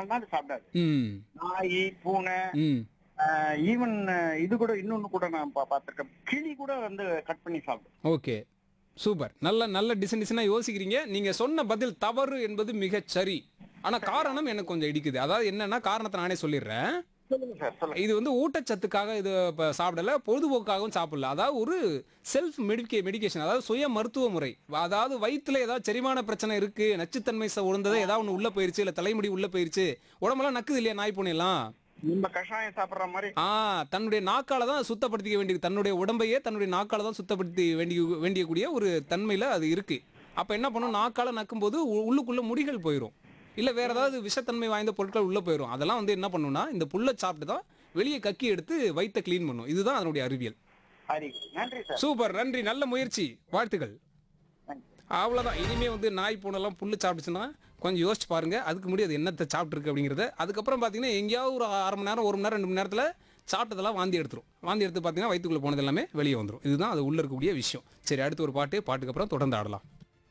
பண்ணாங்கன்னா அது சாப்பிடாது ம் நாய் பூனை ம் ஈவன் இது கூட இன்னொன்னு கூட நான் பா- பார்த்திருக்கேன் கிளி கூட வந்து கட் பண்ணி சாப்பிடும் ஓகே சூப்பர் நல்ல நல்ல டிசைன் டிசைனாக யோசிக்கிறீங்க நீங்க சொன்ன பதில் தவறு என்பது மிகச் சரி ஆனா காரணம் எனக்கு கொஞ்சம் இடிக்குது அதாவது என்னன்னா காரணத்தை நானே சொல்லிடுறேன் சொல்லுங்க சார் சொல்லுங்க இது வந்து ஊட்டச்சத்துக்காக இது இப்போ சாப்பிடல பொழுதுபோக்காகவும் சாப்பிடல அதாவது ஒரு செல்ஃப் மெடிக்கே மெடிகேஷன் அதாவது சுய மருத்துவ முறை அதாவது வயிற்றுல ஏதாவது செரிமான பிரச்சனை இருக்கு நச்சுத்தன்மை ச- உணர்ந்தது ஏதாவது ஒன்று உள்ள போயிருச்சு இல்லை தலைமுடி உள்ள போயிருச்சு உடம்பெல்லாம் நக்குது இல்லையா நாய் பூனையெல்லாம் நம்ம கஷாயம் சாப்பிடுற மாதிரி ஆ தன்னுடைய நாக்கால தான் சுத்தப்படுத்திக்க வேண்டியது தன்னுடைய உடம்பையே தன்னுடைய நாக்கால தான் சுத்தப்படுத்தி வேண்டிய வேண்டியக்கூடிய ஒரு தன்மையில அது இருக்கு அப்ப என்ன பண்ணும் நாக்கால நக்கும்போது உ- உள்ளுக்குள்ள முடிகள் போயிடும் இல்ல வேற ஏதாவது விஷத்தன்மை வாய்ந்த பொருட்கள் உள்ள போயிடும் அதெல்லாம் வந்து என்ன பண்ணும்னா இந்த புல்லை சாப்பிட்டு தான் வெளியே கக்கி எடுத்து வயித்தை க்ளீன் பண்ணும் இதுதான் அதனுடைய அறிவியல் ஹரி நன்றி சார் சூப்பர் நன்றி நல்ல முயற்சி வாழ்த்துக்கள் தேங்க்யூ அவ்வளோதான் இனிமே வந்து நாய் பூனைலாம் புல்லு சாப்பிட்டுச்சுன்னா கொஞ்சம் யோசிச்சு பாருங்க அதுக்கு முன்னாடி அது என்னத்தை சாப்பிட்ருக்கு அப்படிங்கிறத அதுக்கப்புறம் பார்த்தீங்கன்னா எங்கேயாவது ஒரு அரை மணி நேரம் ஒரு மணி நேரம் ரெண்டு மணி நேரத்தில் சாப்பிட்டதெல்லாம் வாந்தி எடுத்துரும் வாந்தி எடுத்து பார்த்தீங்கன்னா வயிற்றுக்குள்ளே போனது எல்லாமே வெளியே வந்துடும் இதுதான் அது உள்ள இருக்கக்கூடிய விஷயம் சரி அடுத்து ஒரு பாட்டு பாட்டுக்கு அப்புறம் தொடர்ந்து ஆடலாம்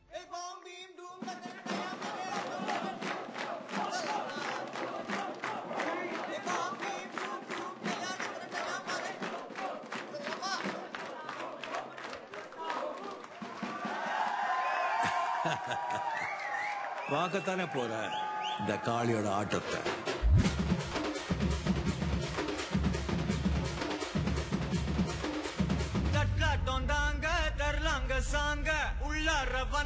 பார்க்கத்தானே போற இந்த காளியோட ஆட்டத்தை தட்லாட்டம் தாங்க தரலாங்க சாங்க உள்ளார